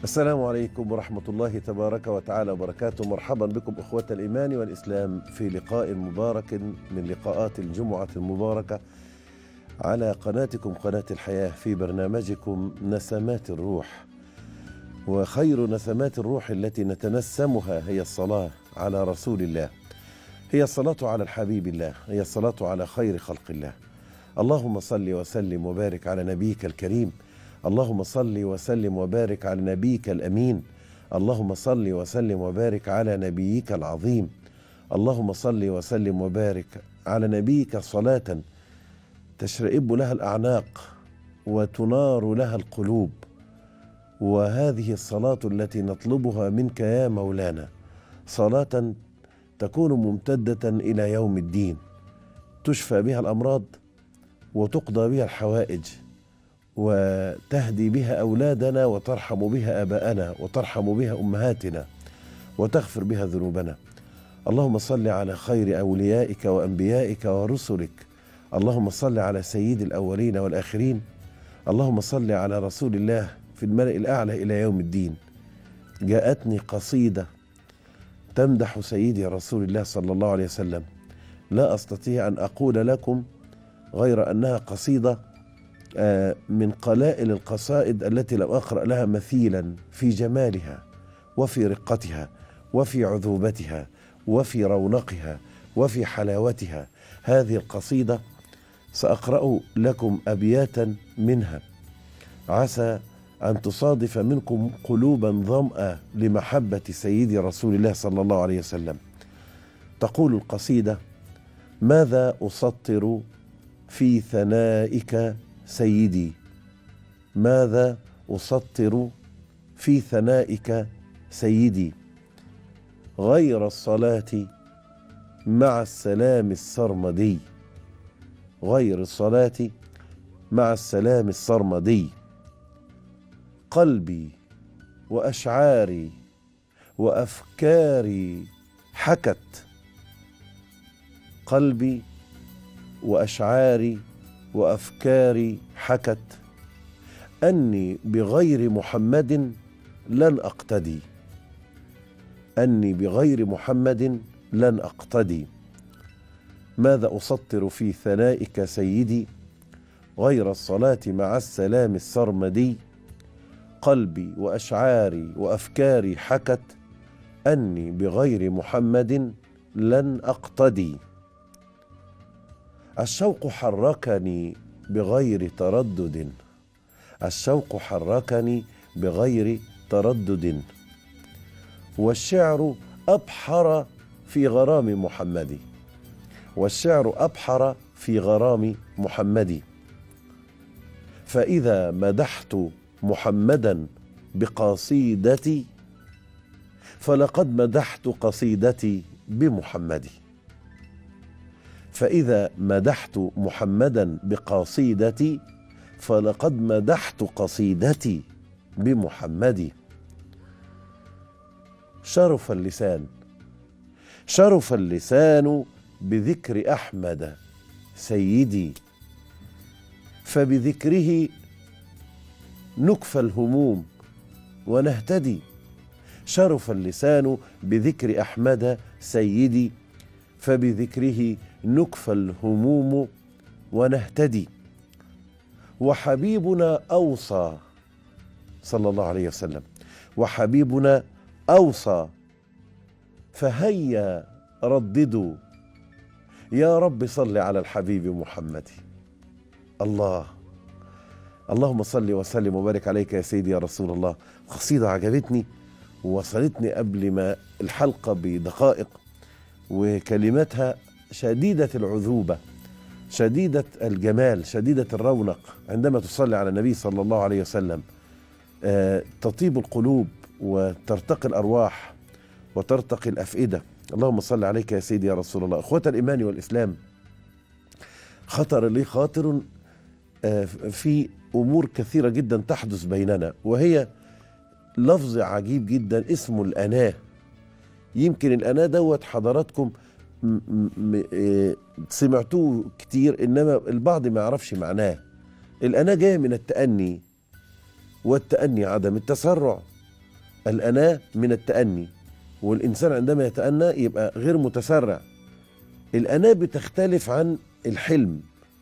السلام عليكم ورحمة الله تبارك وتعالى وبركاته مرحبا بكم أخوة الإيمان والإسلام في لقاء مبارك من لقاءات الجمعة المباركة على قناتكم قناة الحياة في برنامجكم نسمات الروح وخير نسمات الروح التي نتنسمها هي الصلاة على رسول الله هي الصلاة على الحبيب الله هي الصلاة على خير خلق الله اللهم صل وسلم وبارك على نبيك الكريم اللهم صل وسلم وبارك على نبيك الامين اللهم صل وسلم وبارك على نبيك العظيم اللهم صل وسلم وبارك على نبيك صلاه تشرئب لها الاعناق وتنار لها القلوب وهذه الصلاه التي نطلبها منك يا مولانا صلاه تكون ممتده الى يوم الدين تشفى بها الامراض وتقضى بها الحوائج وتهدي بها اولادنا وترحم بها اباءنا وترحم بها امهاتنا وتغفر بها ذنوبنا اللهم صل على خير اوليائك وانبيائك ورسلك اللهم صل على سيد الاولين والاخرين اللهم صل على رسول الله في الملا الاعلى الى يوم الدين جاءتني قصيده تمدح سيدي رسول الله صلى الله عليه وسلم لا استطيع ان اقول لكم غير انها قصيده من قلائل القصائد التي لم اقرا لها مثيلا في جمالها وفي رقتها وفي عذوبتها وفي رونقها وفي حلاوتها هذه القصيده ساقرا لكم ابياتا منها عسى ان تصادف منكم قلوبا ظما لمحبه سيدي رسول الله صلى الله عليه وسلم تقول القصيده ماذا اسطر في ثنائك سيدي ماذا اسطر في ثنائك سيدي غير الصلاه مع السلام السرمدي غير الصلاه مع السلام السرمدي قلبي واشعاري وافكاري حكت قلبي واشعاري وافكاري حكت اني بغير محمد لن اقتدي اني بغير محمد لن اقتدي ماذا اسطر في ثنائك سيدي غير الصلاه مع السلام السرمدي قلبي واشعاري وافكاري حكت اني بغير محمد لن اقتدي الشوق حركني بغير تردد الشوق حركني بغير تردد والشعر ابحر في غرام محمد والشعر ابحر في غرام محمد فاذا مدحت محمدا بقصيدتي فلقد مدحت قصيدتي بمحمد فإذا مدحت محمدا بقصيدتي فلقد مدحت قصيدتي بمحمد شرف اللسان شرف اللسان بذكر أحمد سيدي فبذكره نكفى الهموم ونهتدي شرف اللسان بذكر أحمد سيدي فبذكره نكفى الهموم ونهتدي وحبيبنا اوصى صلى الله عليه وسلم وحبيبنا اوصى فهيا رددوا يا رب صل على الحبيب محمد الله اللهم صل وسلم وبارك عليك يا سيدي يا رسول الله قصيده عجبتني ووصلتني قبل ما الحلقه بدقائق وكلماتها شديدة العذوبة شديدة الجمال شديدة الرونق عندما تصلي على النبي صلى الله عليه وسلم آه تطيب القلوب وترتقي الأرواح وترتقي الأفئدة اللهم صل عليك يا سيدي يا رسول الله إخوة الإيمان والإسلام خطر لي خاطر آه في أمور كثيرة جدا تحدث بيننا وهي لفظ عجيب جدا اسمه الأناه يمكن الأناه دوت حضراتكم سمعتوه كتير انما البعض ما يعرفش معناه الأنا جاية من التأني والتأني عدم التسرع الأناة من التأني والإنسان عندما يتأنى يبقى غير متسرع الأناة بتختلف عن الحلم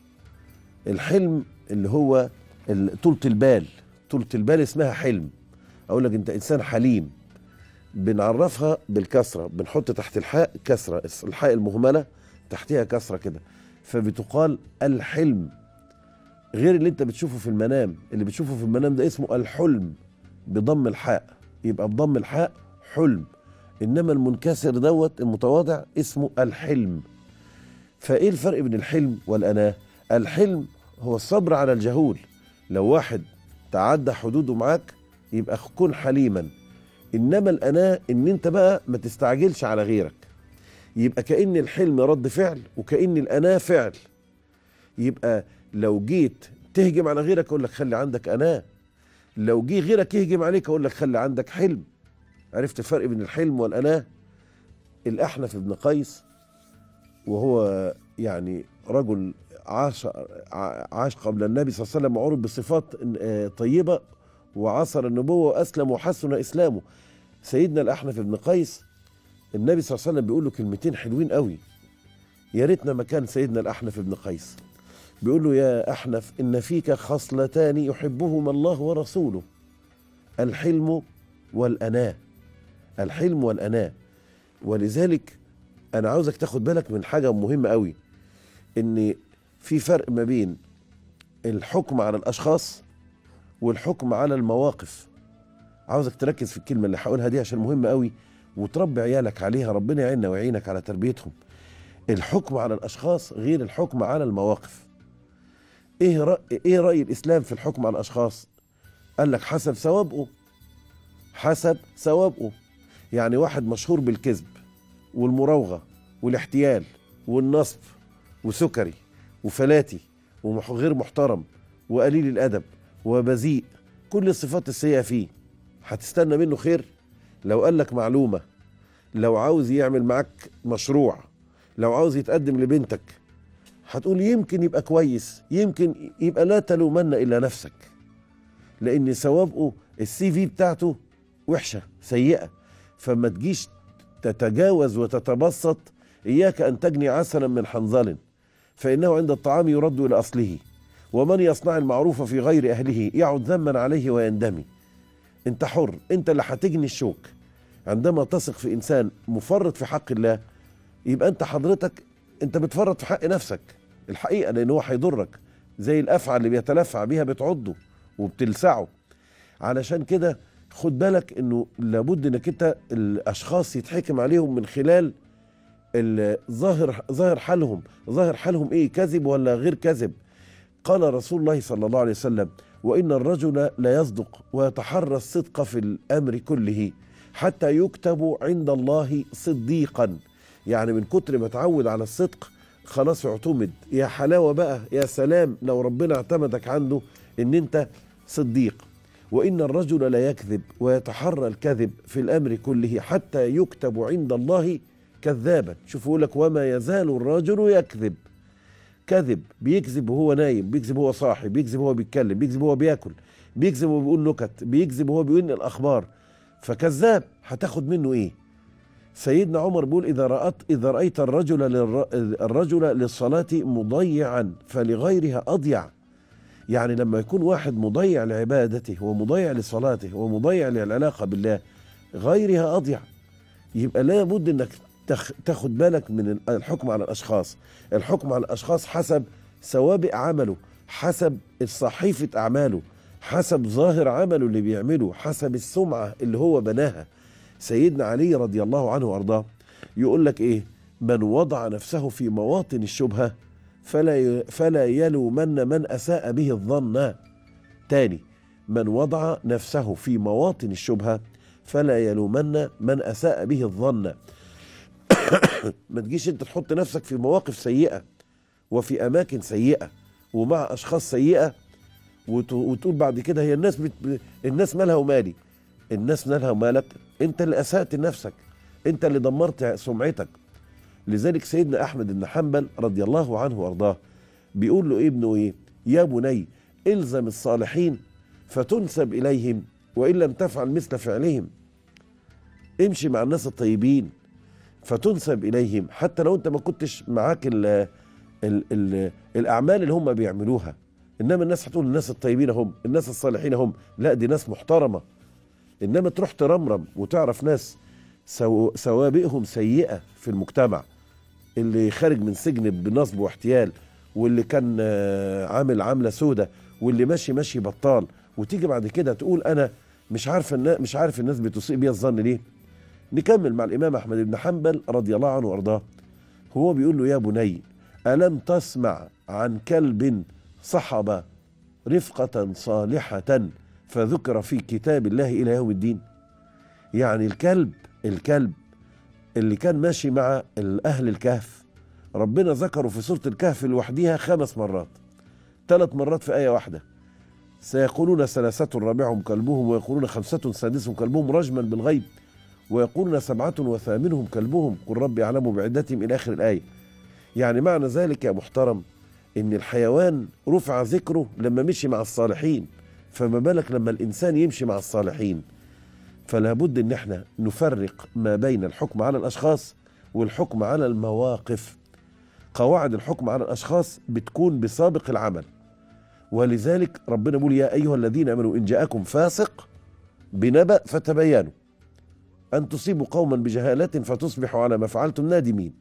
الحلم اللي هو ال- طولة البال طولة البال اسمها حلم أقول لك أنت إنسان حليم بنعرفها بالكسرة بنحط تحت الحاء كسرة الحاء المهملة تحتها كسرة كده فبتقال الحلم غير اللي انت بتشوفه في المنام اللي بتشوفه في المنام ده اسمه الحلم بضم الحاء يبقى بضم الحاء حلم انما المنكسر دوت المتواضع اسمه الحلم فايه الفرق بين الحلم والاناه الحلم هو الصبر على الجهول لو واحد تعدى حدوده معاك يبقى كن حليما انما الاناه ان انت بقى ما تستعجلش على غيرك يبقى كأن الحلم رد فعل وكأن الأناة فعل يبقى لو جيت تهجم على غيرك أقول لك خلي عندك أناة لو جه غيرك يهجم عليك أقول لك خلي عندك حلم عرفت الفرق بين الحلم والأناة الأحنف بن قيس وهو يعني رجل عاش عاش قبل النبي صلى الله عليه وسلم وعرف بصفات آه، طيبة وعصر النبوة وأسلم وحسن إسلامه سيدنا الأحنف بن قيس النبي صلى الله عليه وسلم بيقول له كلمتين حلوين قوي يا ريتنا مكان سيدنا الأحنف بن قيس بيقول له يا أحنف إن فيك خصلتان يحبهما الله ورسوله الحلم والأناة الحلم والأناة ولذلك أنا عاوزك تاخد بالك من حاجة مهمة قوي إن في فرق ما بين الحكم على الأشخاص والحكم على المواقف عاوزك تركز في الكلمة اللي هقولها دي عشان مهمة قوي وتربي عيالك عليها ربنا يعيننا ويعينك على تربيتهم الحكم على الاشخاص غير الحكم على المواقف ايه رأي ايه راي الاسلام في الحكم على الاشخاص قال لك حسب سوابقه حسب سوابقه يعني واحد مشهور بالكذب والمراوغه والاحتيال والنصب وسكري وفلاتي وغير محترم وقليل الادب وبذيء كل الصفات السيئه فيه هتستنى منه خير لو قال لك معلومه لو عاوز يعمل معاك مشروع لو عاوز يتقدم لبنتك هتقول يمكن يبقى كويس يمكن يبقى لا تلومن الا نفسك لان سوابقه السي في بتاعته وحشه سيئه فما تجيش تتجاوز وتتبسط اياك ان تجني عسلا من حنظل فانه عند الطعام يرد الى اصله ومن يصنع المعروف في غير اهله يعد ذما عليه ويندمي انت حر انت اللي هتجني الشوك عندما تثق في انسان مفرط في حق الله يبقى انت حضرتك انت بتفرط في حق نفسك الحقيقه لان هو هيضرك زي الافعى اللي بيتلفع بيها بتعضه وبتلسعه علشان كده خد بالك انه لابد انك انت الاشخاص يتحكم عليهم من خلال ظاهر ظاهر حالهم ظاهر حالهم ايه كذب ولا غير كذب قال رسول الله صلى الله عليه وسلم وان الرجل لا يصدق ويتحرى الصدق في الامر كله حتى يكتب عند الله صديقا يعني من كتر ما اتعود على الصدق خلاص اعتمد يا حلاوه بقى يا سلام لو ربنا اعتمدك عنده ان انت صديق وان الرجل لا يكذب ويتحرى الكذب في الامر كله حتى يكتب عند الله كذابا شوف يقول لك وما يزال الرجل يكذب كذب بيكذب وهو نايم بيكذب وهو صاحي بيكذب وهو بيتكلم بيكذب وهو بياكل بيكذب وهو بيقول نكت بيكذب وهو بيقول الاخبار فكذاب هتاخد منه ايه سيدنا عمر بيقول اذا رأت اذا رايت الرجل للر... الرجل للصلاه مضيعا فلغيرها اضيع يعني لما يكون واحد مضيع لعبادته ومضيع لصلاته ومضيع للعلاقه بالله غيرها اضيع يبقى لابد انك تخ... تاخد بالك من الحكم على الاشخاص الحكم على الاشخاص حسب سوابق عمله حسب صحيفه اعماله حسب ظاهر عمله اللي بيعمله حسب السمعه اللي هو بناها سيدنا علي رضي الله عنه وارضاه يقول لك ايه من وضع نفسه في مواطن الشبهه فلا فلا يلومن من اساء به الظن تاني من وضع نفسه في مواطن الشبهه فلا يلومن من اساء به الظن ما تجيش انت تحط نفسك في مواقف سيئه وفي اماكن سيئه ومع اشخاص سيئه وتقول بعد كده هي الناس بت... الناس مالها ومالي الناس مالها ومالك انت اللي اسأت لنفسك انت اللي دمرت سمعتك لذلك سيدنا احمد بن حنبل رضي الله عنه وارضاه بيقول له ابنه ايه يا بني الزم الصالحين فتنسب اليهم وان لم تفعل مثل فعلهم امشي مع الناس الطيبين فتنسب اليهم حتى لو انت ما كنتش معاك ال ال ال الاعمال اللي هم بيعملوها انما الناس هتقول الناس الطيبين هم الناس الصالحين هم لا دي ناس محترمه انما تروح ترمرم وتعرف ناس سو سوابقهم سيئه في المجتمع اللي خارج من سجن بنصب واحتيال واللي كان آه، عامل عامله سودة واللي ماشي ماشي بطال وتيجي بعد كده تقول انا مش عارف النا- مش عارف الناس بتسيء بيا الظن ليه نكمل مع الامام احمد بن حنبل رضي الله عنه وارضاه هو بيقول له يا بني الم تسمع عن كلب صحب رفقه صالحه فذكر في كتاب الله الى يوم الدين يعني الكلب الكلب اللي كان ماشي مع اهل الكهف ربنا ذكره في سوره الكهف لوحدها خمس مرات ثلاث مرات في ايه واحده سيقولون ثلاثة رابعهم كلبهم ويقولون خمسة سادسهم كلبهم رجما بالغيب ويقولون سبعة وثامنهم كلبهم قل رب يعلم بعدتهم إلى آخر الآية يعني معنى ذلك يا محترم إن الحيوان رفع ذكره لما مشي مع الصالحين فما بالك لما الإنسان يمشي مع الصالحين فلا بد إن احنا نفرق ما بين الحكم على الأشخاص والحكم على المواقف قواعد الحكم على الأشخاص بتكون بسابق العمل ولذلك ربنا بيقول يا أيها الذين آمنوا إن جاءكم فاسق بنبأ فتبينوا أن تصيبوا قوما بجهالة فتصبحوا على ما فعلتم نادمين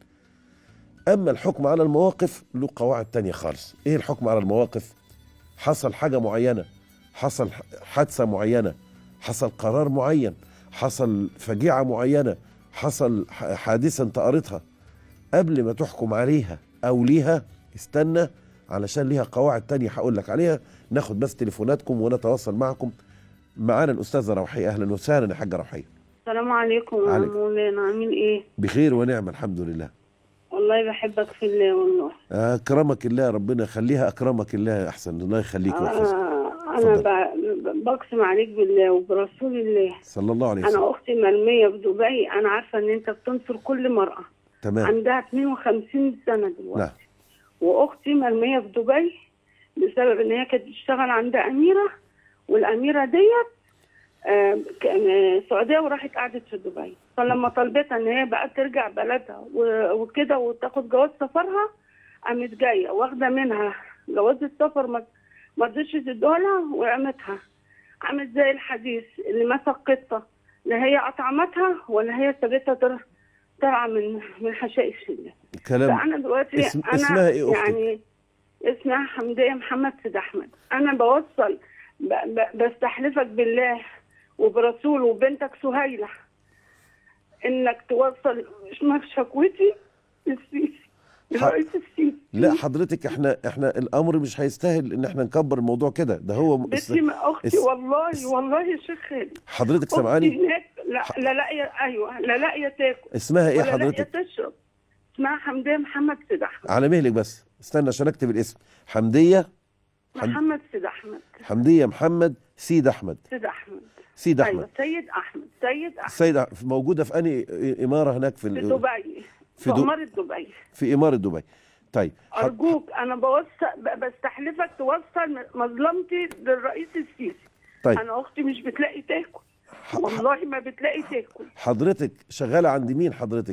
أما الحكم على المواقف له قواعد تانية خالص إيه الحكم على المواقف حصل حاجة معينة حصل حادثة معينة حصل قرار معين حصل فجيعة معينة حصل ح- حادثة انت قريتها قبل ما تحكم عليها أو ليها استنى علشان ليها قواعد تانية هقول لك عليها ناخد بس تليفوناتكم ونتواصل معكم معانا الأستاذة روحية أهلا وسهلا يا حاجة روحية السلام عليكم يا عليكم. مولانا عامل ايه؟ بخير ونعمة الحمد لله والله بحبك في الله والله أكرمك الله ربنا يخليها أكرمك الله أحسن الله يخليك ويحفظك آه انا اتفضل. ب- بقسم عليك بالله وبرسول الله صلى الله عليه وسلم انا اختي مرميه في دبي انا عارفه ان انت بتنصر كل مراه تمام عندها 52 سنه دلوقتي نعم واختي مرميه في دبي بسبب ان هي كانت بتشتغل عند اميره والاميره ديت آه، كان آه، السعوديه وراحت قعدت في دبي فلما طلبتها ان هي بقى ترجع بلدها و- وكده وتاخد جواز سفرها قامت جايه واخده منها جواز السفر ما ما رضتش تدوها لها وقامتها عملت زي الحديث اللي مسك قطه لا هي اطعمتها ولا هي سابتها تر- ترعى من من حشائش الله كلام فانا دلوقتي اسم- انا اسمها إيه أختك؟ يعني اسمها حمديه محمد سيد احمد انا بوصل ب... ب... بستحلفك بالله وبرسول وبنتك سهيله انك توصل اسمها شكوتي للسيسي الرئيس السيسي لا حضرتك احنا احنا الامر مش هيستاهل ان احنا نكبر الموضوع كده ده هو م- بنتي م- اختي الس- والله الس- والله يا شيخ خالد حضرتك اختي سامعاني هناك لا لا لاقيه ايوه لا لاقيه تاكل اسمها ايه ولا لاقيه حضرتك تشرب اسمها حمديه محمد سيد احمد على مهلك بس استنى عشان اكتب الاسم حمديه حم- محمد سيد احمد حمديه محمد سيد احمد سيد احمد سيد ايوه احمد سيد احمد سيد احمد سيد أح- موجوده في انهي اماره هناك في في ال- دبي في في دو- عمارة دبي في اماره دبي طيب ح- ارجوك انا بوصل ب- بستحلفك توصل مظلمتي للرئيس السيسي طيب انا اختي مش بتلاقي تاكل ح- ح- والله ما بتلاقي تاكل حضرتك شغاله عند مين حضرتك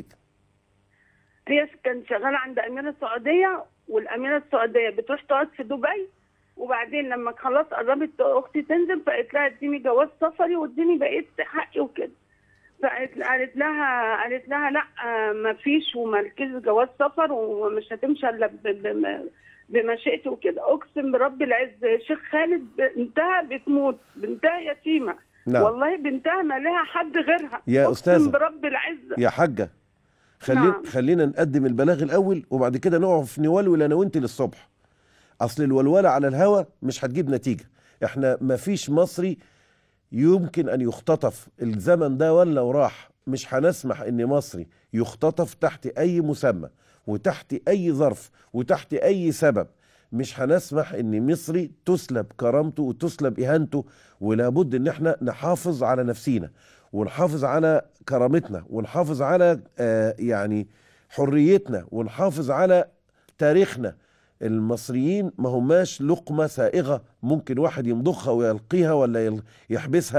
هي كانت شغاله عند اميره السعوديه والاميره السعوديه بتروح تقعد في دبي وبعدين لما خلاص قربت اختي تنزل فقالت لها اديني جواز سفري واديني بقيت حقي وكده فقالت قالت لها قالت لها لا ما فيش ومالكيش جواز سفر ومش هتمشي الا ب- ب- بمشيئتي وكده اقسم برب العز يا شيخ خالد بنتها بتموت بنتها يتيمه نعم والله بنتها ما لها حد غيرها يا اقسم أستاذة. برب العز يا حاجه خلينا نعم. خلينا نقدم البلاغ الاول وبعد كده نقف نولول انا وانت للصبح اصل الولوله على الهوا مش هتجيب نتيجه احنا ما فيش مصري يمكن ان يختطف الزمن ده ولا وراح مش هنسمح ان مصري يختطف تحت اي مسمى وتحت اي ظرف وتحت اي سبب مش هنسمح ان مصري تسلب كرامته وتسلب اهانته ولابد ان احنا نحافظ على نفسينا ونحافظ على كرامتنا ونحافظ على آه يعني حريتنا ونحافظ على تاريخنا المصريين ما هماش لقمة سائغة ممكن واحد يمضخها ويلقيها ولا يل- يحبسها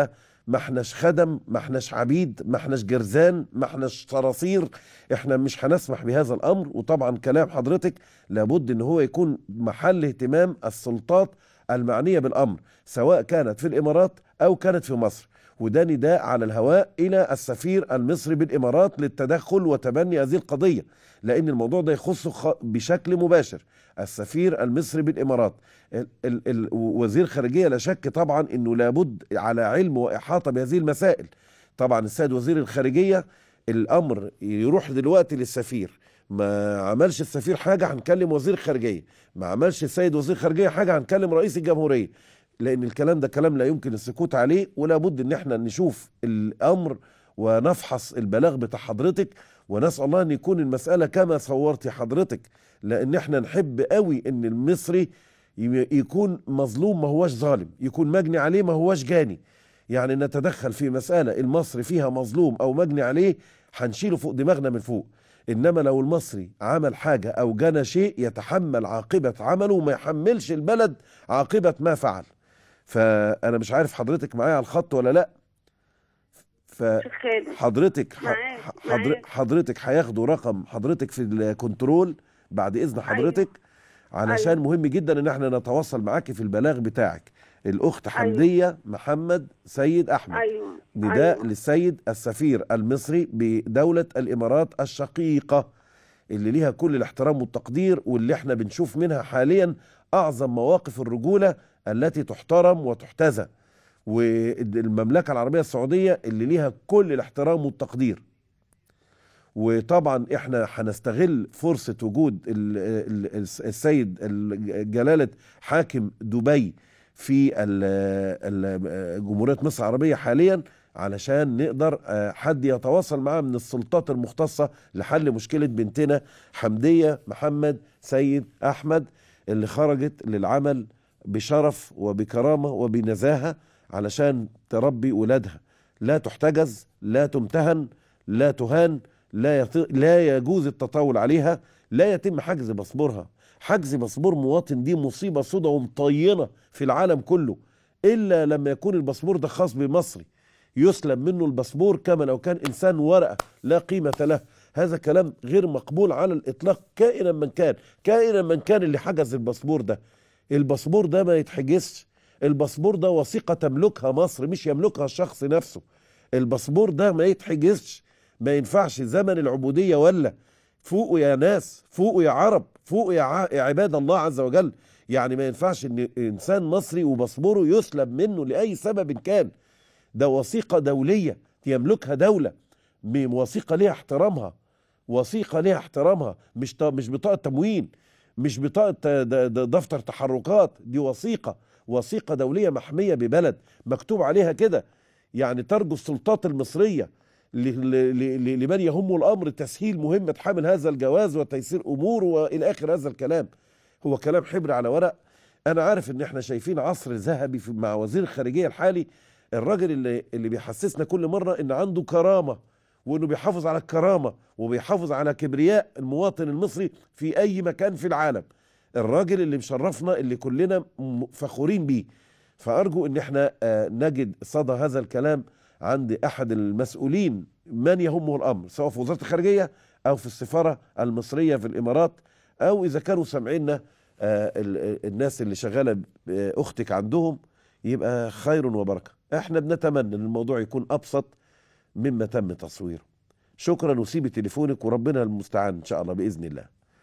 ما احناش خدم ما احناش عبيد ما احناش جرزان ما احناش صراصير احنا مش هنسمح بهذا الامر وطبعا كلام حضرتك لابد ان هو يكون محل اهتمام السلطات المعنيه بالامر سواء كانت في الامارات او كانت في مصر وده نداء على الهواء الى السفير المصري بالامارات للتدخل وتبني هذه القضيه لان الموضوع ده يخصه خ- بشكل مباشر السفير المصري بالامارات ال ال ال وزير خارجيه لا شك طبعا انه لابد على علم واحاطه بهذه المسائل طبعا السيد وزير الخارجيه الامر يروح دلوقتي للسفير ما عملش السفير حاجه هنكلم وزير الخارجيه ما عملش السيد وزير الخارجيه حاجه هنكلم رئيس الجمهوريه لان الكلام ده كلام لا يمكن السكوت عليه ولا بد ان احنا نشوف الامر ونفحص البلاغ بتاع حضرتك ونسال الله ان يكون المساله كما صورتي حضرتك لان احنا نحب قوي ان المصري ي- يكون مظلوم ما هوش ظالم يكون مجني عليه ما هوش جاني يعني نتدخل في مساله المصري فيها مظلوم او مجني عليه هنشيله فوق دماغنا من فوق انما لو المصري عمل حاجه او جنى شيء يتحمل عاقبه عمله وما يحملش البلد عاقبه ما فعل فانا مش عارف حضرتك معايا على الخط ولا لا شيخ خالد فحضرتك ح- معاك، ح- حضر- معاك. حضرتك هياخدوا رقم حضرتك في الكنترول بعد اذن حضرتك علشان أيوة. مهم جدا ان احنا نتواصل معاكي في البلاغ بتاعك الاخت حمديه محمد سيد احمد ايوه نداء أيوة. للسيد السفير المصري بدولة الإمارات الشقيقة اللي ليها كل الاحترام والتقدير واللي احنا بنشوف منها حاليا أعظم مواقف الرجولة التي تحترم وتحتذى والمملكة العربية السعودية اللي ليها كل الاحترام والتقدير وطبعا احنا هنستغل فرصة وجود ال- ال- السيد ال- جلالة حاكم دبي في ال- ال- جمهورية مصر العربية حاليا علشان نقدر آه، حد يتواصل معاه من السلطات المختصة لحل مشكلة بنتنا حمدية محمد سيد أحمد اللي خرجت للعمل بشرف وبكرامة وبنزاهة علشان تربي ولادها لا تحتجز لا تمتهن لا تهان لا يط... لا يجوز التطاول عليها لا يتم حجز باسبورها حجز باسبور مواطن دي مصيبة سودة ومطينة في العالم كله إلا لما يكون الباسبور ده خاص بمصري يسلم منه الباسبور كما لو كان إنسان ورقة لا قيمة له هذا كلام غير مقبول على الإطلاق كائنا من كان كائنا من كان اللي حجز الباسبور ده الباسبور ده ما يتحجزش الباسبور ده وثيقة تملكها مصر مش يملكها الشخص نفسه الباسبور ده ما يتحجزش ما ينفعش زمن العبودية ولا فوقوا يا ناس فوقوا يا عرب فوقوا يا, ع... يا عباد الله عز وجل يعني ما ينفعش ان انسان مصري وباسبوره يسلب منه لاي سبب كان ده وثيقه دوليه يملكها دوله م- وثيقه ليها احترامها وثيقه ليها احترامها مش ط... مش بطاقه تموين مش بطاقه ت- د- د- دفتر تحركات دي وثيقه وثيقه دوليه محميه ببلد مكتوب عليها كده يعني ترجو السلطات المصريه ل- ل- ل- لمن يهمه الامر تسهيل مهمه حامل هذا الجواز وتيسير اموره والى اخر هذا الكلام هو كلام حبر على ورق انا عارف ان احنا شايفين عصر ذهبي في- مع وزير الخارجيه الحالي الراجل اللي اللي بيحسسنا كل مره ان عنده كرامه وانه بيحافظ على الكرامه وبيحافظ على كبرياء المواطن المصري في اي مكان في العالم الراجل اللي مشرفنا اللي كلنا م- فخورين بيه فارجو ان احنا آه، نجد صدى هذا الكلام عند احد المسؤولين من يهمه الامر سواء في وزاره الخارجيه او في السفاره المصريه في الامارات او اذا كانوا سامعيننا آه، ال- ال- الناس اللي شغاله ب- اختك عندهم يبقى خير وبركه احنا بنتمنى ان الموضوع يكون ابسط مما تم تصويره شكرا وسيبي تليفونك وربنا المستعان ان شاء الله باذن الله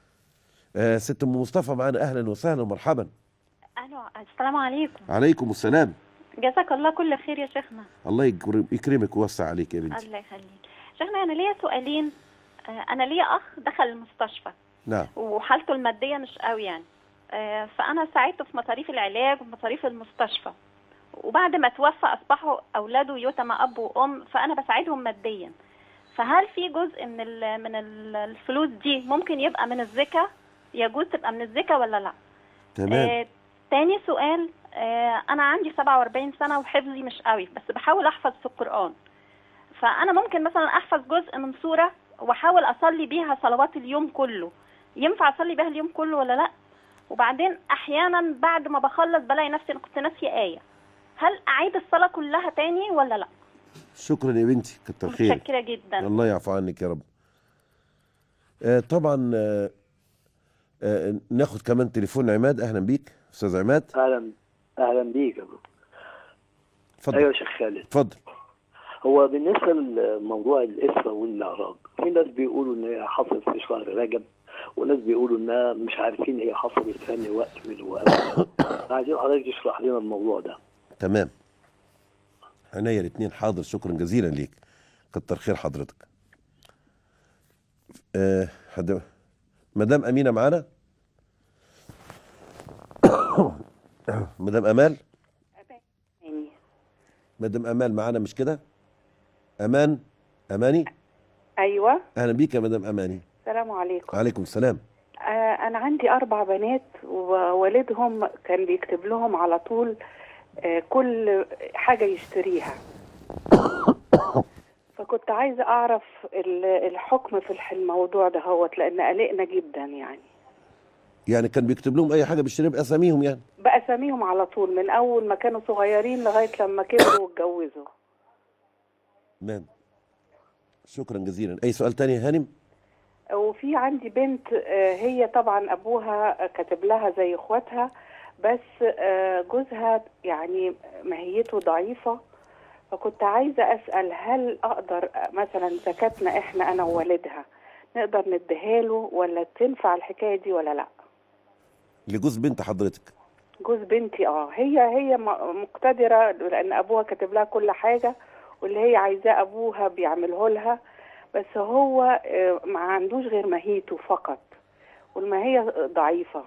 آه، ست ام مصطفى معانا اهلا وسهلا ومرحبا الو السلام عليكم عليكم السلام جزاك الله كل خير يا شيخنا الله يكرم- يكرمك ويوسع عليك يا بنتي الله يخليك شيخنا انا ليا سؤالين آه، انا ليا اخ دخل المستشفى نعم وحالته الماديه مش قوي يعني آه، فانا ساعدته في مصاريف العلاج ومصاريف المستشفى وبعد ما توفى اصبحوا اولاده يتم اب وام فانا بساعدهم ماديا فهل في جزء من ال- من ال- الفلوس دي ممكن يبقى من الزكاه يجوز تبقى من الزكاه ولا لا تمام آه، تاني سؤال آه، انا عندي 47 سنه وحفظي مش قوي بس بحاول احفظ في القران فانا ممكن مثلا احفظ جزء من سوره واحاول اصلي بيها صلوات اليوم كله ينفع اصلي بيها اليوم كله ولا لا وبعدين احيانا بعد ما بخلص بلاقي نفسي انا كنت ناسيه ايه هل اعيد الصلاه كلها تاني ولا لا شكرا يا بنتي كتر خيرك متشكره جدا الله يعفو عنك يا رب آه طبعا آه آه ناخد كمان تليفون عماد اهلا بيك استاذ عماد اهلا اهلا بيك يا ابو اتفضل ايوه يا شيخ خالد اتفضل هو بالنسبه لموضوع الاسره والمعراج في ناس بيقولوا ان هي حصلت في شهر رجب وناس بيقولوا انها مش عارفين هي حصلت في أنهي وقت من الوقت عايزين حضرتك تشرح لنا الموضوع ده تمام عينيا الاثنين حاضر شكرا جزيلا ليك كتر خير حضرتك آه حد مدام امينه معانا مدام امال مدام امال معانا مش كده امان اماني ايوه اهلا بيك يا مدام اماني السلام عليكم عليكم السلام آه انا عندي اربع بنات ووالدهم كان بيكتب لهم على طول آه كل حاجه يشتريها فكنت عايزه اعرف ال- الحكم في الح- الموضوع ده هوت لان قلقنا جدا يعني يعني كان بيكتب لهم اي حاجه بيشتريها باساميهم يعني باساميهم على طول من اول ما كانوا صغيرين لغايه لما كبروا واتجوزوا تمام شكرا جزيلا اي سؤال تاني يا هانم وفي عندي بنت آه، هي طبعا ابوها كاتب لها زي اخواتها بس آه، جوزها يعني ماهيته ضعيفه فكنت عايزه اسال هل اقدر آه، مثلا زكاتنا احنا انا ووالدها نقدر نديها له ولا تنفع الحكايه دي ولا لا لجوز بنت حضرتك جوز بنتي اه هي هي م- مقتدره لان ابوها كاتب لها كل حاجه واللي هي عايزاه ابوها بيعمله لها بس هو آه، ما عندوش غير ماهيته فقط والماهيه ضعيفه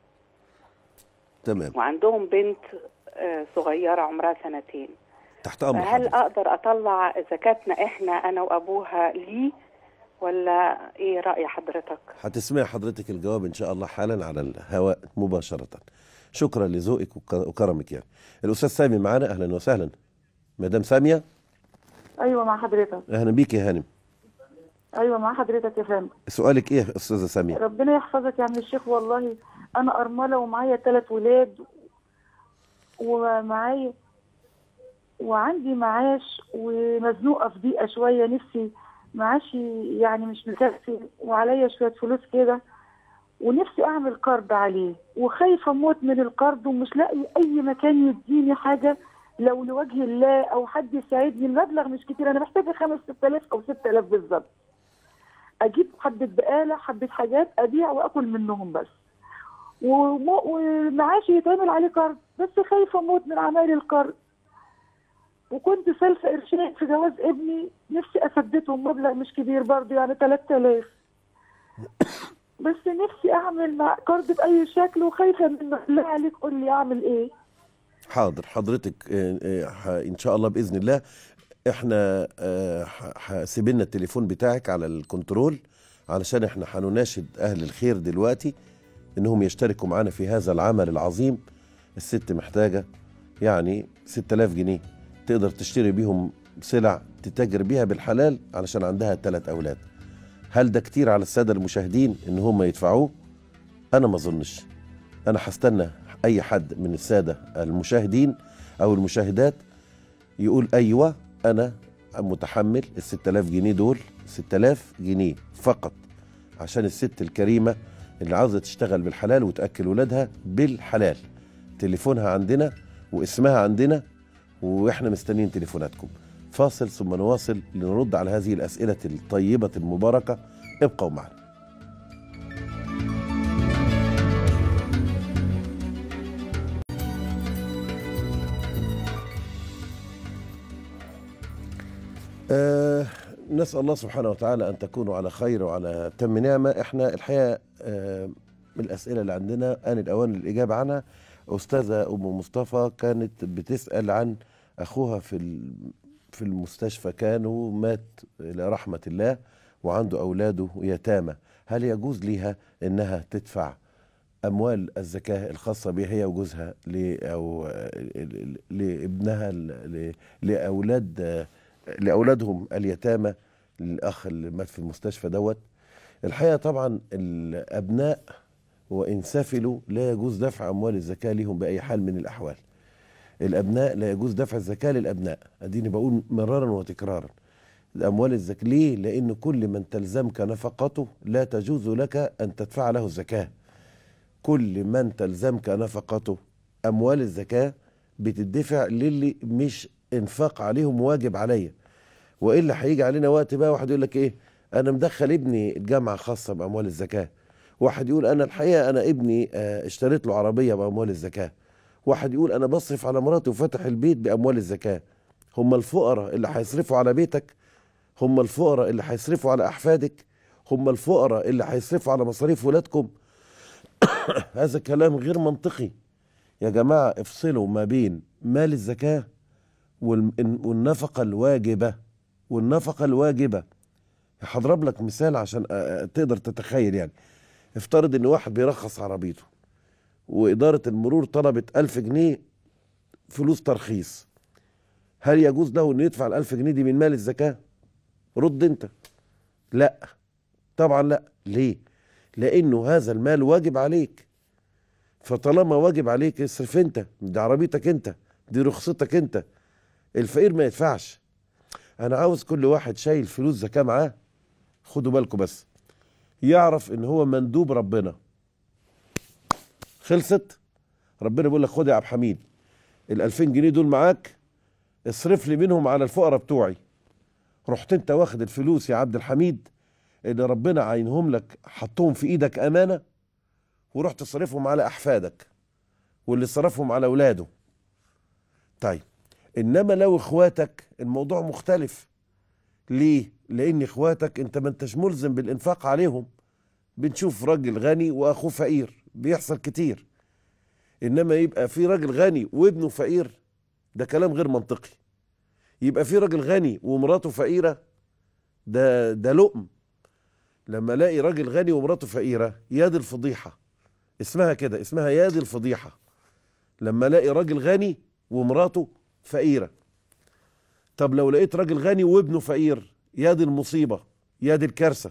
تمام وعندهم بنت آه، صغيره عمرها سنتين تحت امر فهل حضرتك اقدر اطلع زكاتنا احنا انا وابوها ليه ولا ايه راي حضرتك هتسمع حضرتك الجواب ان شاء الله حالا على الهواء مباشره شكرا لذوقك وك- وكرمك يعني الاستاذ سامي معانا اهلا وسهلا مدام ساميه ايوه مع حضرتك اهلا بيك يا هانم ايوه مع حضرتك يا فندم سؤالك ايه يا استاذه ساميه ربنا يحفظك يا عم الشيخ والله انا ارمله ومعايا ثلاث ولاد ومعايا وعندي معاش ومزنوقه في ضيقه شويه نفسي معاشي يعني مش مكفي وعليا شويه فلوس كده ونفسي اعمل قرض عليه وخايفه اموت من القرض ومش لاقي اي مكان يديني حاجه لو لوجه الله او حد يساعدني المبلغ مش كتير انا محتاجه خمس ست الاف او ست الاف بالظبط اجيب حبه بقاله حبه حاجات ابيع واكل منهم بس ومو- ومعاشي يتعمل عليه قرض بس خايفه اموت من اعمال القرض وكنت سالفه قرشين في جواز ابني نفسي اسددهم مبلغ مش كبير برضه يعني 3000 بس نفسي اعمل مع قرض باي شكل وخايفه من بالله عليك قول لي اعمل ايه حاضر حضرتك آه، آه، ح- ان شاء الله باذن الله احنا هسيب لنا التليفون بتاعك على الكنترول علشان احنا هنناشد اهل الخير دلوقتي انهم يشتركوا معنا في هذا العمل العظيم الست محتاجه يعني 6000 جنيه تقدر تشتري بيهم سلع تتاجر بيها بالحلال علشان عندها ثلاث اولاد هل ده كتير على الساده المشاهدين ان هم يدفعوه انا ما اظنش انا هستنى اي حد من الساده المشاهدين او المشاهدات يقول ايوه انا متحمل ال 6000 جنيه دول 6000 جنيه فقط عشان الست الكريمه اللي عاوزه تشتغل بالحلال وتاكل ولادها بالحلال تليفونها عندنا واسمها عندنا واحنا مستنيين تليفوناتكم فاصل ثم نواصل لنرد على هذه الاسئله الطيبه المباركه ابقوا معنا آه نسأل الله سبحانه وتعالى أن تكونوا على خير وعلى تم نعمة إحنا الحقيقة آه من الأسئلة اللي عندنا آن الأوان للإجابة عنها أستاذة أم مصطفى كانت بتسأل عن أخوها في ال- في المستشفى كان ومات إلى رحمة الله وعنده أولاده يتامى هل يجوز لها إنها تدفع أموال الزكاة الخاصة بها هي وجوزها ل أو ل- لابنها ل- لأولاد لاولادهم اليتامى الاخ اللي مات في المستشفى دوت الحقيقه طبعا الابناء وان سفلوا لا يجوز دفع اموال الزكاه لهم باي حال من الاحوال الابناء لا يجوز دفع الزكاه للابناء اديني بقول مرارا وتكرارا الاموال الزكاه ليه لان كل من تلزمك نفقته لا تجوز لك ان تدفع له الزكاه كل من تلزمك نفقته اموال الزكاه بتدفع للي مش انفاق عليهم واجب عليا والا هيجي علينا وقت بقى واحد يقول لك ايه انا مدخل ابني الجامعه خاصه باموال الزكاه واحد يقول انا الحقيقه انا ابني آه، اشتريت له عربيه باموال الزكاه واحد يقول انا بصرف على مراتي وفتح البيت باموال الزكاه هم الفقراء اللي هيصرفوا على بيتك هم الفقراء اللي هيصرفوا على احفادك هم الفقراء اللي هيصرفوا على مصاريف ولادكم هذا كلام غير منطقي يا جماعه افصلوا ما بين مال الزكاه والم- والنفقه الواجبه والنفقه الواجبه هضرب لك مثال عشان أ- أ- تقدر تتخيل يعني افترض ان واحد بيرخص عربيته وإدارة المرور طلبت ألف جنيه فلوس ترخيص هل يجوز له أنه يدفع الألف جنيه دي من مال الزكاة رد أنت لا طبعا لا ليه لأنه هذا المال واجب عليك فطالما واجب عليك اصرف أنت دي عربيتك أنت دي رخصتك أنت الفقير ما يدفعش أنا عاوز كل واحد شايل فلوس زكاة معاه خدوا بالكم بس يعرف ان هو مندوب ربنا خلصت ربنا بيقول لك خد يا عبد الحميد ال 2000 جنيه دول معاك اصرف لي منهم على الفقراء بتوعي رحت انت واخد الفلوس يا عبد الحميد اللي ربنا عينهم لك حطهم في ايدك امانه ورحت تصرفهم على احفادك واللي صرفهم على اولاده طيب انما لو اخواتك الموضوع مختلف ليه لان اخواتك انت ما انتش ملزم بالانفاق عليهم بنشوف راجل غني واخوه فقير بيحصل كتير انما يبقى في راجل غني وابنه فقير ده كلام غير منطقي يبقى في راجل غني ومراته فقيره ده ده لقم لما الاقي راجل غني ومراته فقيره يا دي الفضيحه اسمها كده اسمها يا دي الفضيحه لما الاقي راجل غني ومراته فقيره طب لو لقيت راجل غني وابنه فقير يا دي المصيبه يا دي الكارثه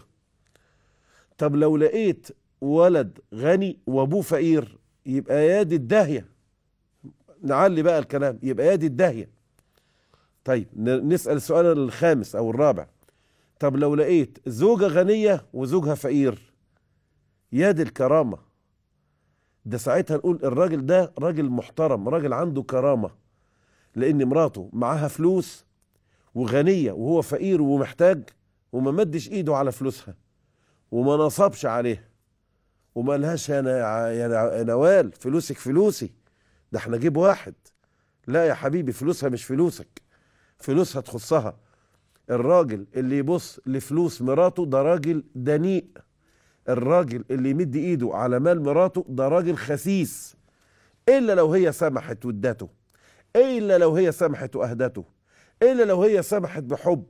طب لو لقيت ولد غني وابوه فقير يبقى يا دي الداهيه نعلي بقى الكلام يبقى يا دي الداهيه طيب ن- نسال السؤال الخامس او الرابع طب لو لقيت زوجه غنيه وزوجها فقير يا دي الكرامه ده ساعتها نقول الراجل ده راجل محترم راجل عنده كرامه لان مراته معاها فلوس وغنيه وهو فقير ومحتاج وما مدش ايده على فلوسها وما نصبش عليها وما لهاش يا نا- يا نا- يا نوال فلوسك فلوسي ده احنا جيب واحد لا يا حبيبي فلوسها مش فلوسك فلوسها تخصها الراجل اللي يبص لفلوس مراته ده راجل دنيء الراجل اللي يمد ايده على مال مراته ده راجل خسيس الا لو هي سمحت وادته الا لو هي سمحت واهدته الا لو هي سمحت بحب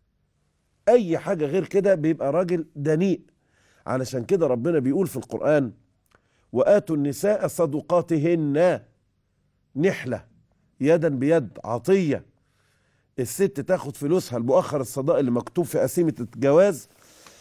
اي حاجه غير كده بيبقى راجل دنيء علشان كده ربنا بيقول في القران واتوا النساء صدقاتهن نحله يدا بيد عطيه الست تاخد فلوسها المؤخر الصداق اللي مكتوب في قسيمه الجواز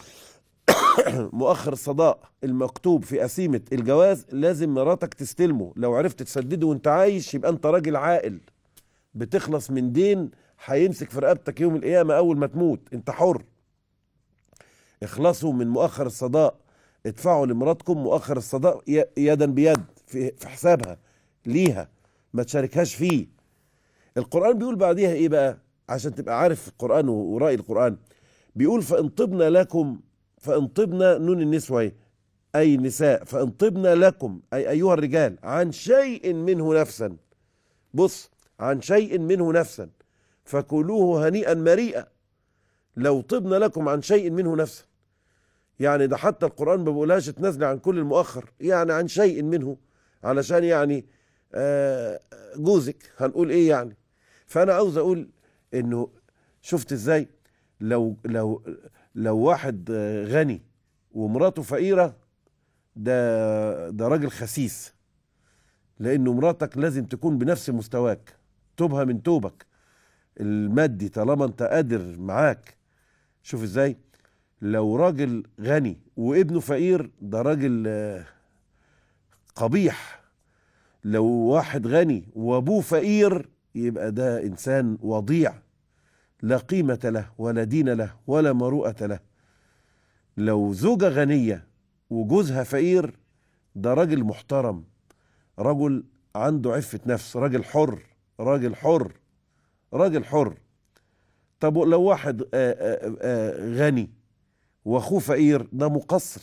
مؤخر الصداق المكتوب في قسيمه الجواز لازم مراتك تستلمه لو عرفت تسدده وانت عايش يبقى انت راجل عاقل بتخلص من دين هيمسك في رقبتك يوم القيامه اول ما تموت انت حر اخلصوا من مؤخر الصداق ادفعوا لمراتكم مؤخر الصداق ي- يدا بيد في في حسابها ليها ما تشاركهاش فيه القرآن بيقول بعديها ايه بقى عشان تبقى عارف القرآن و- ورأي القرآن بيقول فإن طبن لكم فإن طبن نون النسوة ايه أي النساء فإن طبن لكم أي أيها الرجال عن شيء منه نفسا بص عن شيء منه نفسا فكلوه هنيئا مريئا لو طبن لكم عن شيء منه نفسا يعني ده حتى القرآن ما بيقولهاش تنزل عن كل المؤخر يعني عن شيء منه علشان يعني آه، جوزك هنقول ايه يعني فانا عاوز اقول انه شفت ازاي لو لو لو واحد آه، غني ومراته فقيره ده ده راجل خسيس لانه مراتك لازم تكون بنفس مستواك توبها من توبك المادي طالما انت قادر معاك شوف ازاي لو راجل غني وابنه فقير ده راجل آه، قبيح لو واحد غني وابوه فقير يبقى ده انسان وضيع لا قيمة له ولا دين له ولا مروءة له لو زوجة غنية وجوزها فقير ده راجل محترم رجل عنده عفة نفس راجل حر راجل حر راجل حر طب لو واحد آه، آه، آه، غني واخوه فقير ده مقصر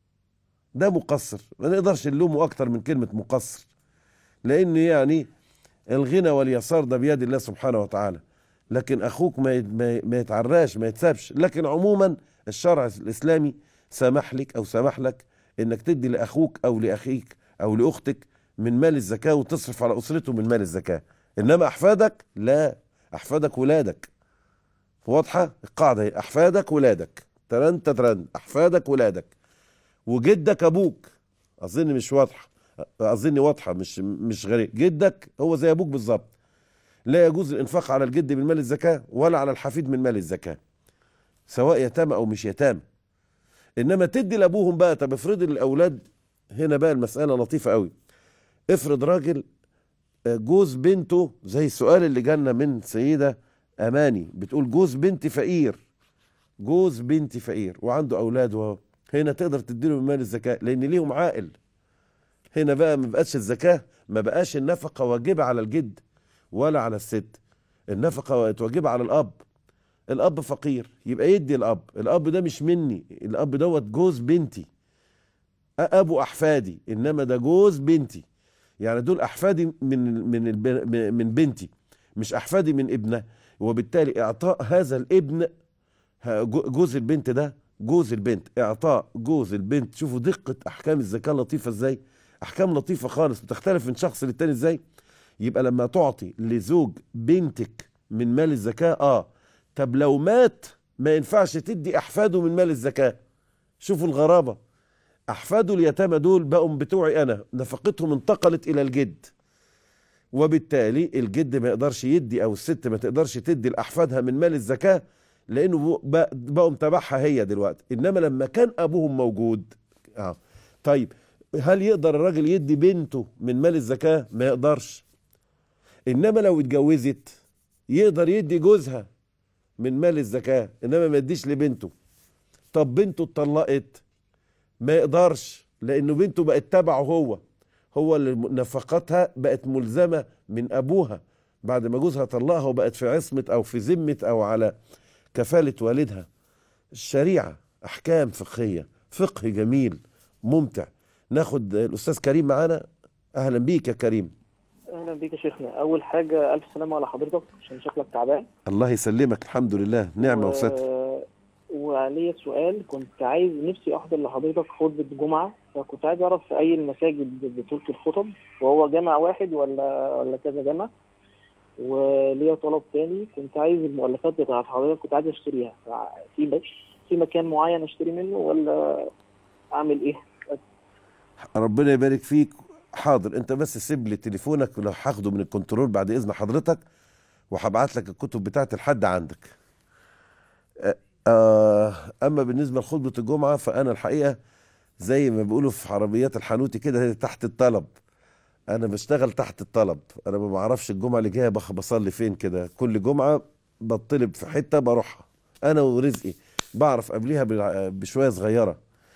ده مقصر ما نقدرش نلومه اكتر من كلمة مقصر لان يعني الغنى واليسار ده بيد الله سبحانه وتعالى لكن اخوك ما يت- ما ي- ما يتعراش ما يتسابش لكن عموما الشرع الاسلامي سمح لك او سمح لك انك تدي لاخوك او لاخيك او لاختك من مال الزكاه وتصرف على اسرته من مال الزكاه انما احفادك لا احفادك ولادك واضحه القاعده هي احفادك ولادك ترن ترن احفادك ولادك وجدك ابوك اظن مش واضحه اظن واضحه مش مش غريب جدك هو زي ابوك بالظبط لا يجوز الانفاق على الجد من مال الزكاه ولا على الحفيد من مال الزكاه سواء يتامى او مش يتامى انما تدي لابوهم بقى طب افرض الاولاد هنا بقى المساله لطيفه قوي افرض راجل آه، جوز بنته زي السؤال اللي جالنا من سيده اماني بتقول جوز بنتي فقير جوز بنتي فقير وعنده اولاد وهو هنا تقدر تديله من مال الزكاه لان ليهم عائل هنا بقى ما بقاش الزكاه ما بقاش النفقه واجبه على الجد ولا على الست النفقه بقت واجبه على الاب الاب فقير يبقى يدي الاب الاب ده مش مني الاب دوت جوز بنتي أ- ابو احفادي انما ده جوز بنتي يعني دول احفادي من من الب- من بنتي مش احفادي من ابنه وبالتالي اعطاء هذا الابن ه- جو- جوز البنت ده جوز البنت اعطاء جوز البنت شوفوا دقه احكام الزكاه لطيفه ازاي احكام لطيفه خالص بتختلف من شخص للتاني ازاي يبقى لما تعطي لزوج بنتك من مال الزكاه اه طب لو مات ما ينفعش تدي احفاده من مال الزكاه شوفوا الغرابه احفاده اليتامى دول بقوا بتوعي انا نفقتهم انتقلت الى الجد وبالتالي الجد ما يقدرش يدي او الست ما تقدرش تدي لاحفادها من مال الزكاه لانه بق- بقوا متابعها هي دلوقتي انما لما كان ابوهم موجود اه طيب هل يقدر الراجل يدي بنته من مال الزكاه ما يقدرش انما لو اتجوزت يقدر يدي جوزها من مال الزكاه انما ما يديش لبنته طب بنته اتطلقت ما يقدرش لانه بنته بقت تبعه هو هو اللي نفقتها بقت ملزمه من ابوها بعد ما جوزها طلقها وبقت في عصمه او في ذمه او على كفاله والدها الشريعه احكام فقهيه فقه جميل ممتع ناخد الاستاذ كريم معانا اهلا بيك يا كريم اهلا بيك يا شيخنا اول حاجه الف سلامه على حضرتك عشان شكلك تعبان الله يسلمك الحمد لله نعمه وستر و... وعليا سؤال كنت عايز نفسي احضر لحضرتك خطبه جمعه فكنت عايز اعرف في اي المساجد بتلقي الخطب وهو جامع واحد ولا ولا كذا جامع وليا طلب تاني كنت عايز المؤلفات بتاعت حضرتك كنت عايز اشتريها في بس في مكان معين اشتري منه ولا اعمل ايه ربنا يبارك فيك حاضر انت بس سيب لي تليفونك ولو هاخده من الكنترول بعد اذن حضرتك وهبعت لك الكتب بتاعت الحد عندك آه، آه اما بالنسبه لخطبه الجمعه فانا الحقيقه زي ما بيقولوا في عربيات الحانوتي كده هي تحت الطلب انا بشتغل تحت الطلب انا ما بعرفش الجمعه اللي جايه بخ- بصلي فين كده كل جمعه بطلب في حته بروحها انا ورزقي بعرف قبليها بالع- بشويه صغيره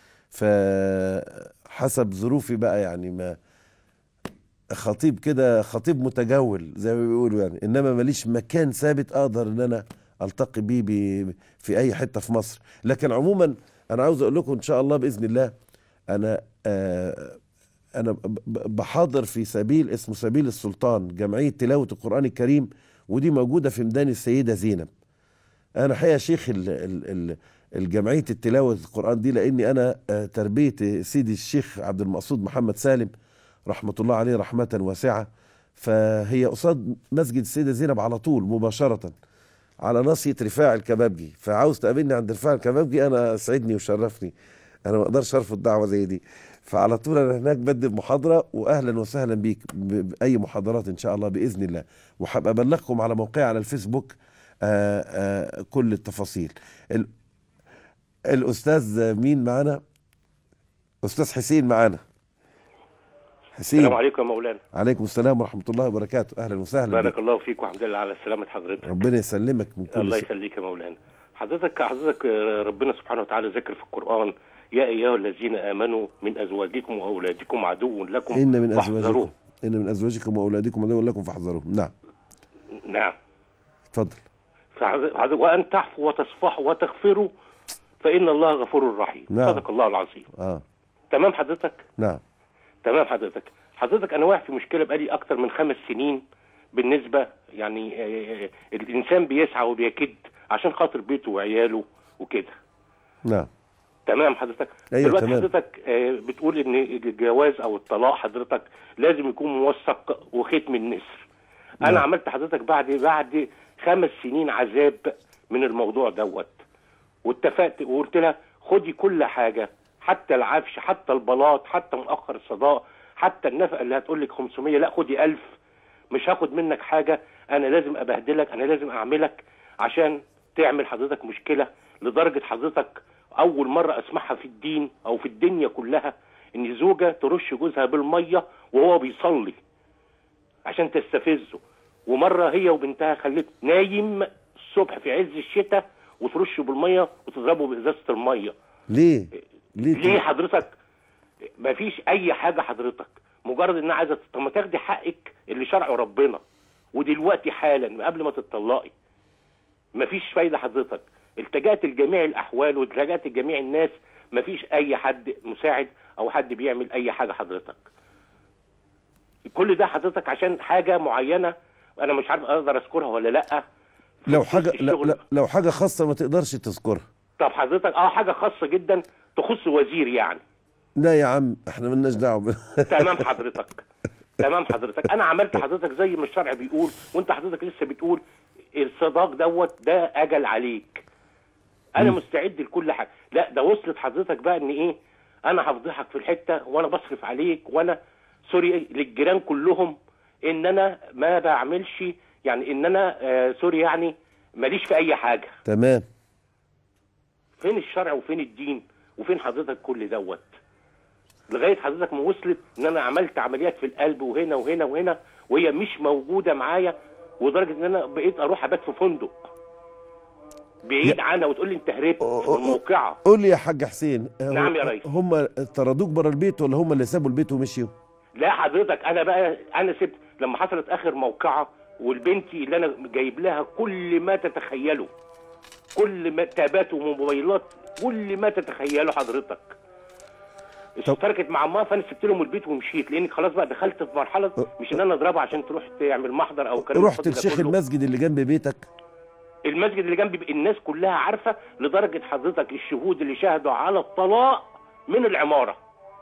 فحسب ظروفي بقى يعني ما خطيب كده خطيب متجول زي ما بيقولوا يعني انما ماليش مكان ثابت اقدر ان انا التقي بيه بي في اي حته في مصر لكن عموما انا عاوز اقول لكم ان شاء الله باذن الله انا آه انا ب- ب- بحاضر في سبيل اسمه سبيل السلطان جمعيه تلاوه القران الكريم ودي موجوده في ميدان السيده زينب انا حقيقه شيخ ال ال ال الجمعيه التلاوه القران دي لاني انا آه، تربيه سيدي الشيخ عبد المقصود محمد سالم رحمه الله عليه رحمه واسعه فهي قصاد مسجد السيده زينب على طول مباشره على ناصيه رفاع الكبابجي فعاوز تقابلني عند رفاع الكبابجي انا سعدني وشرفني انا ما اقدرش ارفض دعوه زي دي فعلى طول انا هناك بدي محاضره واهلا وسهلا بيك ب- باي محاضرات ان شاء الله باذن الله وهبقى ابلغكم على موقعي على الفيسبوك آآ آآ كل التفاصيل ال- الاستاذ مين معانا استاذ حسين معانا حسين السلام عليكم يا مولانا عليكم السلام ورحمه الله وبركاته اهلا وسهلا بارك بك الله فيك والحمد لله على سلامة حضرتك ربنا يسلمك من كل الله سوء يخليك يا مولانا حضرتك حضرتك آه، ربنا سبحانه وتعالى ذكر في القرآن يا أيها الذين آمنوا من أزواجكم وأولادكم عدو لكم ان من فاحذروه. ازواجكم ان من ازواجكم واولادكم عدوا لكم فاحذروهم نعم نعم اتفضل فحض- حض- وأن تعفوا وتصفحوا وتغفروا فإن الله غفور رحيم نعم. صدق الله العظيم اه تمام حضرتك نعم تمام حضرتك حضرتك انا واقع في مشكله بقالي اكتر من خمس سنين بالنسبه يعني آه، الانسان بيسعى وبيكد عشان خاطر بيته وعياله وكده نعم تمام حضرتك أيوة، دلوقتي تمام. حضرتك آه، بتقول ان الجواز او الطلاق حضرتك لازم يكون موثق وختم النسر انا نعم. عملت حضرتك بعد بعد خمس سنين عذاب من الموضوع دوت واتفقت وقلت لها خدي كل حاجه حتى العفش حتى البلاط حتى مؤخر الصداق حتى النفقه اللي هتقول لك 500 لا خدي 1000 مش هاخد منك حاجه انا لازم ابهدلك انا لازم اعملك عشان تعمل حضرتك مشكله لدرجه حضرتك اول مره اسمعها في الدين او في الدنيا كلها ان زوجه ترش جوزها بالميه وهو بيصلي عشان تستفزه ومره هي وبنتها خلت نايم الصبح في عز الشتاء وترشه بالميه وتضربه بازازه الميه ليه ليه ليه حضرتك مفيش اي حاجه حضرتك مجرد انها عايزه طب ما تاخدي حقك اللي شرعه ربنا ودلوقتي حالا قبل ما تطلقي مفيش فايده حضرتك التجأت لجميع الاحوال والتجأت لجميع الناس مفيش اي حد مساعد او حد بيعمل اي حاجه حضرتك كل ده حضرتك عشان حاجه معينه انا مش عارف اقدر اذكرها ولا لا لو حاجه لا الشغل. لا لو حاجه خاصه ما تقدرش تذكرها طب حضرتك اه حاجه خاصه جدا تخص وزير يعني لا يا عم احنا ملناش دعوه ب- تمام حضرتك تمام حضرتك انا عملت حضرتك زي ما الشرع بيقول وانت حضرتك لسه بتقول الصداق دوت ده اجل عليك انا مستعد لكل حاجه لا ده وصلت حضرتك بقى ان ايه انا هفضحك في الحته وانا بصرف عليك وانا سوري للجيران كلهم ان انا ما بعملش يعني ان انا آه سوري يعني ماليش في اي حاجه تمام فين الشرع وفين الدين وفين حضرتك كل دوت لغايه حضرتك ما وصلت ان انا عملت عمليات في القلب وهنا وهنا وهنا وهي مش موجوده معايا ودرجه ان انا بقيت اروح ابات في فندق بعيد عنها وتقول لي انت هربت من الموقعه قول لي يا حاج حسين نعم يا ريس. هم طردوك بره البيت ولا هم اللي سابوا البيت ومشيوا لا حضرتك انا بقى انا سبت لما حصلت اخر موقعه والبنتي اللي انا جايب لها كل ما تتخيله كل ما تابات وموبايلات كل ما تتخيله حضرتك اشتركت مع امها فانا سبت لهم البيت ومشيت لاني خلاص بقى دخلت في مرحله مش ان انا اضربها عشان تروح تعمل محضر او كلام رحت الفاضي ده لشيخ كله. المسجد اللي جنب بيتك المسجد اللي جنبي الناس كلها عارفه لدرجه حضرتك الشهود اللي شهدوا على الطلاق من العماره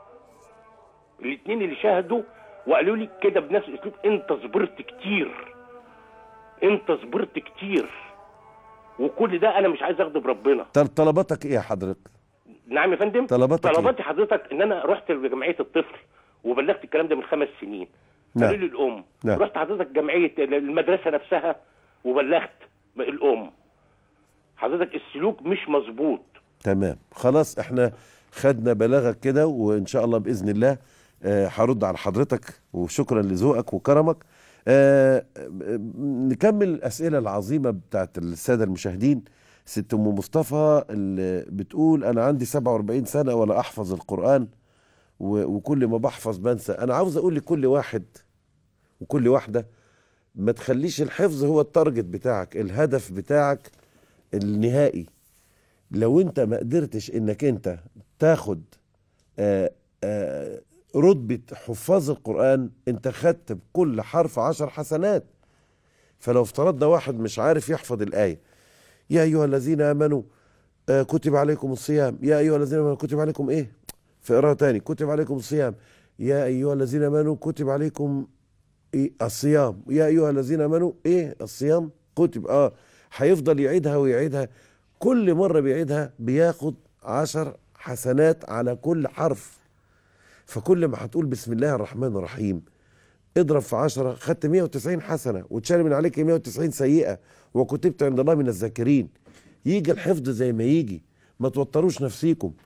الاثنين اللي شهدوا وقالوا لي كده بنفس الاسلوب انت صبرت كتير انت صبرت كتير وكل ده انا مش عايز اغضب ربنا طل- طلباتك ايه يا حضرتك نعم يا فندم طلباتك إيه؟ طلباتي حضرتك ان انا رحت لجمعيه الطفل وبلغت الكلام ده من خمس سنين نعم. قالوا لي الام نعم. رحت حضرتك جمعيه المدرسه نفسها وبلغت الام حضرتك السلوك مش مظبوط تمام خلاص احنا خدنا بلاغك كده وان شاء الله باذن الله آه، هرد على حضرتك وشكرا لذوقك وكرمك آه، آه، نكمل الاسئله العظيمه بتاعت الساده المشاهدين ست ام مصطفى اللي بتقول انا عندي 47 سنه ولا احفظ القران و- وكل ما بحفظ بنسى انا عاوز اقول لكل واحد وكل واحده ما تخليش الحفظ هو التارجت بتاعك الهدف بتاعك النهائي لو انت ما قدرتش انك انت تاخد آه، آه، رتبة حفاظ القرآن انت خدت بكل حرف عشر حسنات فلو افترضنا واحد مش عارف يحفظ الآية يا أيها الذين آمنوا آه، كتب عليكم الصيام يا أيها الذين آمنوا كتب عليكم إيه في قراءة تاني كتب عليكم الصيام يا أيها الذين آمنوا كتب عليكم إيه الصيام يا أيها الذين آمنوا إيه الصيام كتب آه هيفضل يعيدها ويعيدها كل مرة بيعيدها بياخد عشر حسنات على كل حرف فكل ما هتقول بسم الله الرحمن الرحيم اضرب في عشرة خدت 190 حسنة وتشال من عليك 190 سيئة وكتبت عند الله من الذاكرين يجي الحفظ زي ما يجي ما توتروش نفسيكم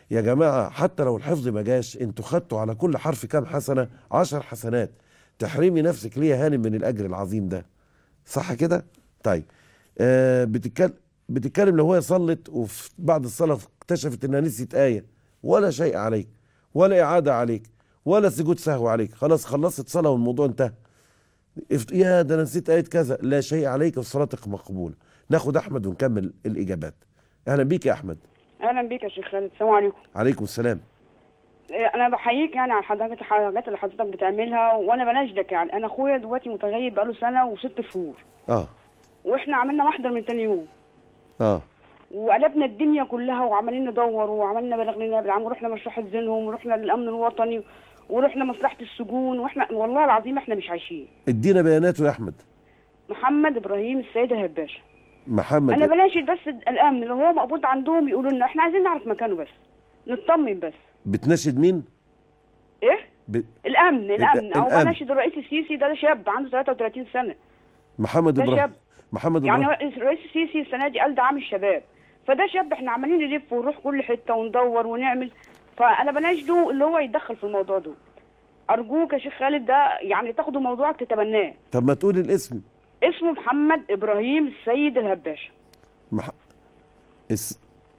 يا جماعة حتى لو الحفظ ما جاش انتوا خدتوا على كل حرف كام حسنة عشر حسنات تحرمي نفسك ليه يا هانم من الأجر العظيم ده صح كده طيب آه بتتكلم بتتكلم لو هي صلت وفي بعد الصلاة اكتشفت انها نسيت آية ولا شيء عليك ولا إعادة عليك ولا سجود سهو عليك خلاص خلصت صلاة والموضوع انتهى افت- يا ده انا نسيت آية كذا لا شيء عليك وصلاتك مقبولة ناخد أحمد ونكمل الإجابات أهلا بيك يا أحمد اهلا بيك يا شيخ خالد السلام عليكم عليكم السلام إيه، انا بحييك يعني على حضرتك الحاجات اللي حضرتك بتعملها وانا بناشدك يعني انا اخويا دلوقتي متغيب بقاله سنه وست شهور اه واحنا عملنا محضر من تاني يوم اه وقلبنا الدنيا كلها وعمالين ندور وعملنا بلغنا بالعم ورحنا مصلحه زينهم ورحنا للامن الوطني ورحنا مصلحه السجون واحنا والله العظيم احنا مش عايشين ادينا بياناته يا أحمد محمد ابراهيم السيد هباشا محمد انا بناشد بس الامن لو هو مقبوض عندهم يقولوا لنا احنا عايزين نعرف مكانه بس نطمن بس بتناشد مين؟ ايه ب... الامن الامن او الأمن. بناشد الرئيس السيسي ده شاب عنده 33 سنه محمد ده ابراهيم شاب محمد يعني ابراهيم الرئيس السيسي السنه دي قال دعم الشباب فده شاب احنا عمالين نلف ونروح كل حته وندور ونعمل فانا بناشده اللي هو يتدخل في الموضوع ده ارجوك يا شيخ خالد ده يعني تاخدوا موضوعك تتبناه طب ما تقول الاسم اسمه محمد ابراهيم السيد الهباشا مح... اس...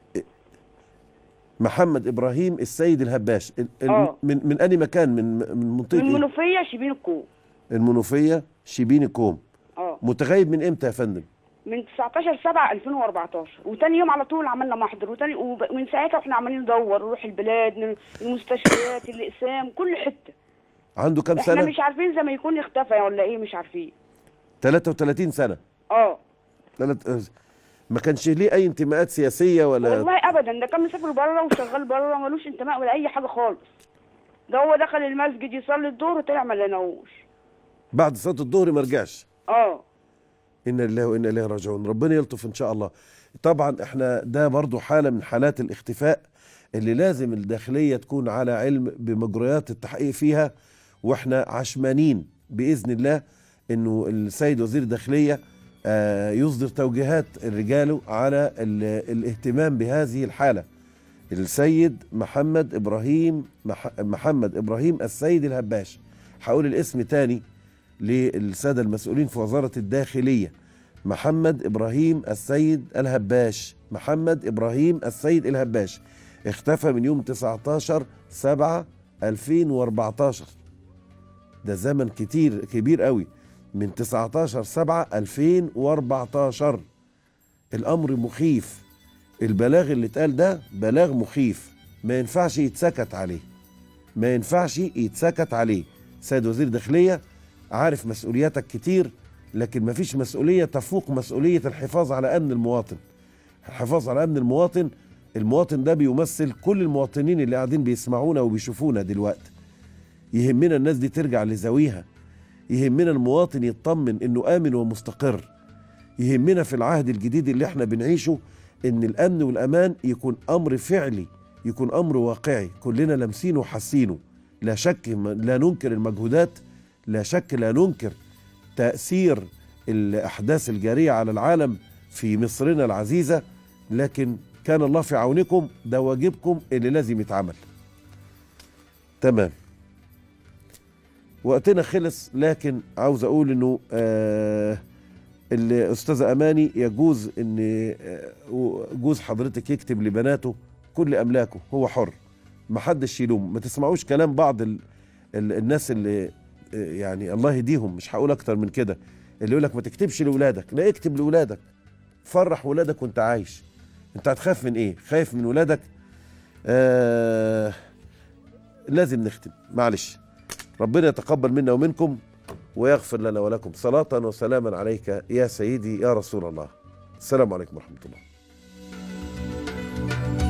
محمد ابراهيم السيد الهباش ال... ال... آه. من من اني مكان من من منطقه من إيه؟ منوفيه شبين الكوم المنوفيه شبين الكوم اه متغيب من امتى يا فندم من 19 7 2014 وتاني يوم على طول عملنا محضر وتاني وب- ومن ساعتها واحنا عمالين ندور نروح البلاد ن- المستشفيات الاقسام كل حته عنده كام احنا سنه مش عارفين زي ما يكون اختفى ولا ايه مش عارفين 33 سنه اه ثلاث ما كانش ليه اي انتماءات سياسيه ولا والله ابدا ده كان مسافر بره وشغال بره ملوش انتماء ولا اي حاجه خالص ده هو دخل المسجد يصلي الظهر وطلع ما لقيناهوش بعد صلاه الظهر ما رجعش اه انا لله وانا اليه راجعون ربنا يلطف ان شاء الله طبعا احنا ده برضو حاله من حالات الاختفاء اللي لازم الداخليه تكون على علم بمجريات التحقيق فيها واحنا عشمانين باذن الله انه السيد وزير الداخليه آه، يصدر توجيهات رجاله على ال- الاهتمام بهذه الحاله السيد محمد ابراهيم مح محمد ابراهيم السيد الهباش هقول الاسم تاني للساده المسؤولين في وزاره الداخليه محمد ابراهيم السيد الهباش محمد ابراهيم السيد الهباش اختفى من يوم 19 7 2014 ده زمن كتير كبير قوي من 19 7 2014 الامر مخيف البلاغ اللي اتقال ده بلاغ مخيف ما ينفعش يتسكت عليه ما ينفعش يتسكت عليه سيد وزير داخليه عارف مسؤولياتك كتير لكن ما فيش مسؤوليه تفوق مسؤوليه الحفاظ على امن المواطن الحفاظ على امن المواطن المواطن ده بيمثل كل المواطنين اللي قاعدين بيسمعونا وبيشوفونا دلوقتي يهمنا الناس دي ترجع لذويها يهمنا المواطن يطمن انه امن ومستقر يهمنا في العهد الجديد اللي احنا بنعيشه ان الامن والامان يكون امر فعلي يكون امر واقعي كلنا لامسينه وحاسينه لا شك م- لا ننكر المجهودات لا شك لا ننكر تاثير الاحداث الجاريه على العالم في مصرنا العزيزه لكن كان الله في عونكم ده واجبكم اللي لازم يتعمل تمام وقتنا خلص لكن عاوز اقول انه آه الاستاذه اماني يجوز ان آه، جوز حضرتك يكتب لبناته كل املاكه هو حر ما حدش يلوم ما تسمعوش كلام بعض ال ال الناس اللي آه، يعني الله يهديهم مش هقول اكتر من كده اللي يقول لك ما تكتبش لاولادك لا اكتب لاولادك فرح ولادك وانت عايش انت هتخاف من ايه خايف من ولادك آه لازم نختم معلش ربنا يتقبل منا ومنكم ويغفر لنا ولكم صلاة وسلاما عليك يا سيدي يا رسول الله السلام عليكم ورحمة الله